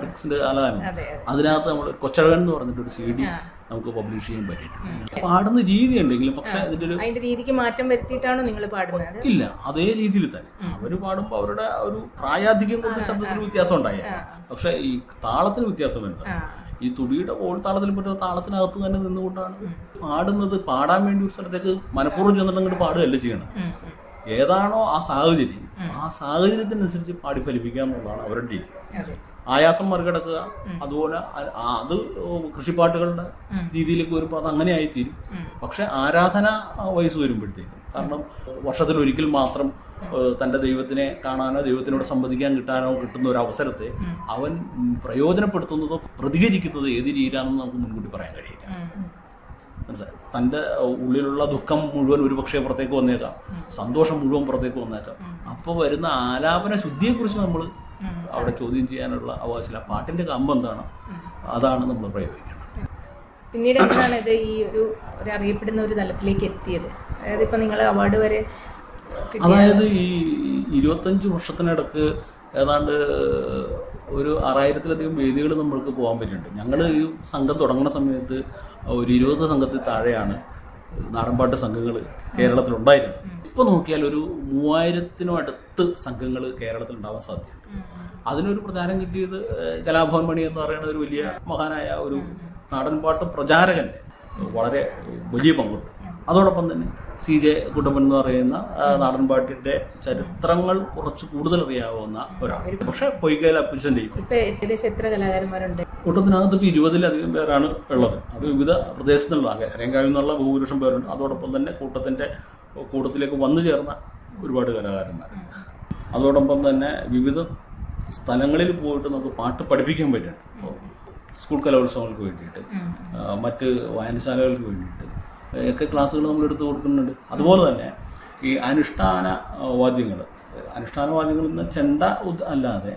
സിനിമാറ്റിക്സിന്റെ കാലമാണ് അതെ അതിനകത്ത് നമ്മൾ കൊച്ചഴകൻ എന്ന് പറഞ്ഞിട്ട് ഒരു സി ഡി നമുക്ക് പബ്ലിഷ് ചെയ്യാൻ പറ്റിയിട്ടുണ്ട് പാടുന്ന രീതി ഉണ്ടെങ്കിലും പക്ഷെ അതിന്റെ ഒരു അതിന്റെ രീതിക്ക് മാറ്റം വരുത്തിയിട്ടാണോ നിങ്ങൾ പാടുന്നത് ഇല്ല അതേ രീതിയിൽ തന്നെ അവര് പാടുമ്പോൾ അവരുടെ ഒരു പ്രായാധിക്യം കൊണ്ട് ശബ്ദത്തിന് വ്യത്യാസം ഉണ്ടായി പക്ഷെ ഈ താളത്തിന് വ്യത്യാസം വരുന്നത് ഈ തുടിയുടെ ഓൾ താളത്തിൽ പറ്റുന്ന താളത്തിനകത്ത് തന്നെ നിന്നുകൊണ്ടാണ് പാടുന്നത് പാടാൻ വേണ്ടി ഒരു സ്ഥലത്തേക്ക് മനഃപൂർവ്വം ചെന്നിട്ട് അങ്ങോട്ട് പാടുകയല്ല ചെയ്യണം ഏതാണോ ആ സാഹചര്യം ആ സാഹചര്യത്തിനനുസരിച്ച് പാടി ഫലിപ്പിക്കുക എന്നുള്ളതാണ് അവരുടെ രീതി അതെ ആയാസം മറികടക്കുക അതുപോലെ അ- ആ- അത് കൃഷിപ്പാട്ടുകളുടെ രീതിയിലേക്ക് വരുമ്പോൾ അത് അങ്ങനെ ആയിത്തീരും പക്ഷെ ആരാധന വയസ്സ് വരുമ്പോഴത്തേക്കും കാരണം വർഷത്തിൽ ഒരിക്കൽ മാത്രം ഏഹ്, തന്റെ ദൈവത്തിനെ കാണാനോ ദൈവത്തിനോട് സംവദിക്കാൻ കിട്ടാനോ കിട്ടുന്ന ഒരു അവസരത്തെ അവൻ ഉം, പ്രയോജനപ്പെടുത്തുന്നതോ പ്രതികരിക്കുന്നതോ ഏത് രീതിയിലാണെന്ന് നമുക്ക് മുൻകൂട്ടി പറയാൻ കഴിയില്ല മനസ്സിലായി തൻ്റെ ഉള്ളിലുള്ള ദുഃഖം മുഴുവൻ ഒരു പക്ഷേ പുറത്തേക്ക് വന്നേക്കാം സന്തോഷം മുഴുവൻ പുറത്തേക്ക് വന്നേക്കാം അപ്പോൾ വരുന്ന ആലാപന ശുദ്ധിയെക്കുറിച്ച് നമ്മൾ അവിടെ ചോദ്യം ചെയ്യാനുള്ള അവകാശമില്ല പാട്ടിൻ്റെ കമ്പ് എന്താണ് അതാണ് നമ്മൾ പ്രയോഗിക്കേണ്ടത് പിന്നീട് എങ്ങനെയാണ് ഇത് ഈ ഒരു ഒരു അറിയപ്പെടുന്ന ഒരു തലത്തിലേക്ക് എത്തിയത് അതായത് ഇപ്പൊ നിങ്ങൾ അവാർഡ് വരെ കിട്ടി- അതായത് ഈ ഇരുപത്തഞ്ച് വർഷത്തിനിടക്ക് ഏതാണ്ട് ഒരു ആറായിരത്തിലധികം വേദികൾ നമ്മൾക്ക് പോകാൻ പറ്റിയിട്ടുണ്ട് ഞങ്ങൾ ഈ സംഘം തുടങ്ങുന്ന സമയത്ത് ഒരു ഇരുപത് സംഘത്തിൽ താഴെയാണ് നാടൻപാട്ട് സംഘങ്ങൾ കേരളത്തിലുണ്ടായിരുന്നത് ഇപ്പോൾ നോക്കിയാൽ ഒരു മൂവായിരത്തിനും അടുത്ത് സംഘങ്ങൾ കേരളത്തിൽ ഉണ്ടാവാൻ സാധ്യതയുണ്ട് അതിനൊരു പ്രചാരം കിട്ടിയത് ഏഹ്, കലാഭവൻ മണി എന്ന് പറയുന്ന ഒരു വലിയ മഹാനായ ഒരു നാടൻപാട്ട് പ്രചാരകന്റെ വളരെ വലിയ പങ്കുണ്ട് അതോടൊപ്പം തന്നെ സി ജെ കുട്ടപ്പൻ എന്ന് പറയുന്ന ആ, നാടൻപാട്ടിന്റെ ചരിത്രങ്ങൾ കുറച്ച് കൂടുതൽ അറിയാവുന്ന ഒരാൾ പക്ഷെ പൊയ്കയിൽ അപ്പുച്ചൻ്റെയും ഇപ്പൊ ഏകദേശം എത്ര കലാകാരന്മാരുണ്ട് കൂട്ടത്തിനകത്ത് ഇപ്പോൾ ഇരുപതിലധികം പേരാണ് ഉള്ളത് അത് വിവിധ പ്രദേശത്തുള്ള അരങ്കാവിൽ നിന്നുള്ള ഭൂരിപക്ഷം പേരുണ്ട് അതോടൊപ്പം തന്നെ കൂട്ടത്തിന്റെ കൂട്ടത്തിലേക്ക് വന്നു ചേർന്ന ഒരുപാട് കലാകാരന്മാരുണ്ട് അതോടൊപ്പം തന്നെ വിവിധ സ്ഥലങ്ങളിൽ പോയിട്ട് നമുക്ക് പാട്ട് പഠിപ്പിക്കാൻ പറ്റുന്നുണ്ട് ഇപ്പോൾ സ്കൂൾ കലോത്സവങ്ങൾക്ക് വേണ്ടിയിട്ട് ആ, മറ്റ് വായനശാലകൾക്ക് വേണ്ടിയിട്ട് ഒക്കെ ക്ലാസ്സുകൾ നമ്മൾ എടുത്തു കൊടുക്കുന്നുണ്ട് അതുപോലെ തന്നെ ഈ അനുഷ്ഠാന വാദ്യങ്ങൾ അനുഷ്ഠാന വാദ്യങ്ങൾ എന്ന് ചെണ്ട ഉദ് അല്ലാതെ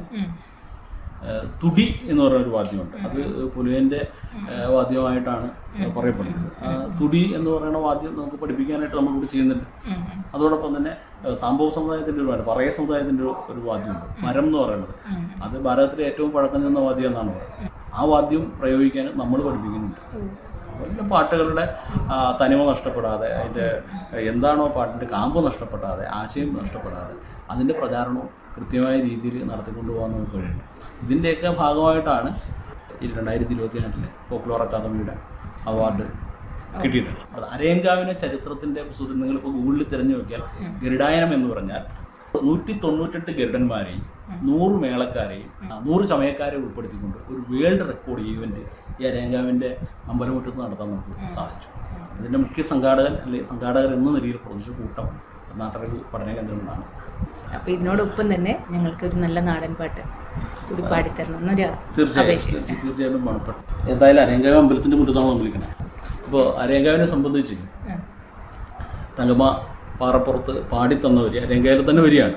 ഏഹ് തുടി എന്ന് പറയുന്ന ഒരു വാദ്യമുണ്ട് അത് പുലുവിൻ്റെ വാദ്യമായിട്ടാണ് പറയപ്പെടുന്നത് ആ തുടി എന്ന് പറയുന്ന വാദ്യം നമുക്ക് പഠിപ്പിക്കാനായിട്ട് നമ്മൾ ഇവിടെ ചെയ്യുന്നുണ്ട് അതോടൊപ്പം തന്നെ ഏഹ് സാമ്പവ സമുദായത്തിൻ്റെ ഒരു വാദ്യം പറയ സമുദായത്തിൻ്റെ ഒരു ഒരു വാദ്യമുണ്ട് മരം എന്ന് പറയുന്നത് അത് ഭാരതത്തിലെ ഏറ്റവും പഴക്കം ചെന്ന വാദ്യം എന്നാണ് പറയുന്നത് ആ വാദ്യം പ്രയോഗിക്കാൻ നമ്മൾ പഠിപ്പിക്കുന്നുണ്ട് അതുപോലെ പാട്ടുകളുടെ ആ, തനിമ നഷ്ടപ്പെടാതെ അതിൻ്റെ എന്താണോ പാട്ടിൻ്റെ കാമ്പ് നഷ്ടപ്പെടാതെ ആശയം നഷ്ടപ്പെടാതെ അതിൻ്റെ പ്രചാരണവും കൃത്യമായ രീതിയിൽ നടത്തിക്കൊണ്ടു പോകാൻ നമുക്ക് കഴിയുന്നുണ്ട് ഇതിൻ്റെയൊക്കെ ഭാഗമായിട്ടാണ് ഈ രണ്ടായിരത്തി ഇരുപത്തി നാലിലെ പോപ്പുലർ അക്കാദമിയുടെ അവാർഡ് കിട്ടിയിട്ടുള്ളത് അത് അരയങ്കാവിനെ ചരിത്രത്തിൻ്റെ പുസ്തകത്തിൽ നിങ്ങളിപ്പോൾ ഗൂഗിളിൽ തിരഞ്ഞു നോക്കിയാൽ ഗരുഡായനം എന്ന് പറഞ്ഞാൽ നൂറ്റി തൊണ്ണൂറ്റെട്ട് ഗരുഡന്മാരെയും നൂറ് മേളക്കാരെയും ആ, നൂറ് ചമയക്കാരെ ഉൾപ്പെടുത്തിക്കൊണ്ട് ഒരു വേൾഡ് റെക്കോർഡ് ഈവന്റ് ഈ അരയങ്കാവിൻ്റെ അമ്പലമുറ്റത്ത് നടത്താൻ നമുക്ക് സാധിച്ചു ഇതിൻ്റെ മുഖ്യ സംഘാടകൻ അല്ലെങ്കിൽ സംഘാടകർ എന്ന നിലയിൽ പ്രൊഫസർ കൂട്ടം നാട്ടറിവ് പഠന കേന്ദ്രങ്ങളാണ് അപ്പൊ ഇതിനോടൊപ്പം തന്നെ ഞങ്ങൾക്ക് ഒരു നല്ല നാടൻ പാട്ട് കൂടി പാടിത്തരണം എന്നൊരു തീർച്ചയായും അപേക്ഷ തീർച്ച- തീർച്ചയായിട്ടും പണപ്പെട്ടു എന്തായാലും അരയങ്കാവ് അമ്പലത്തിൻ്റെ മുറ്റത്താണ് നമ്മൾ വിളിക്കണേ അപ്പോൾ അരയങ്കാവിനെ സംബന്ധിച്ച് ആ. തങ്കമ്മ പാറപ്പുറത്ത് പാടിത്തന്നവർ അരയങ്കാവിൽ തന്നെ വരികയാണ്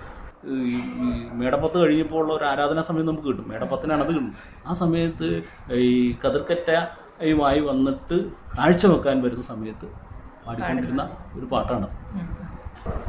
ഈ ഈ മേടപ്പത്ത് കഴിഞ്ഞപ്പോൾ ഉള്ള ഒരു ആരാധനാ സമയം നമുക്ക് കിട്ടും മേടപ്പത്തിനാണ് അത് കിട്ടും ആ സമയത്ത് ഈ കതിർക്കറ്റയുമായി വന്നിട്ട് കാഴ്ച വെക്കാൻ വരുന്ന സമയത്ത് പാടിക്കൊണ്ടിരുന്ന ഒരു പാട്ടാണ്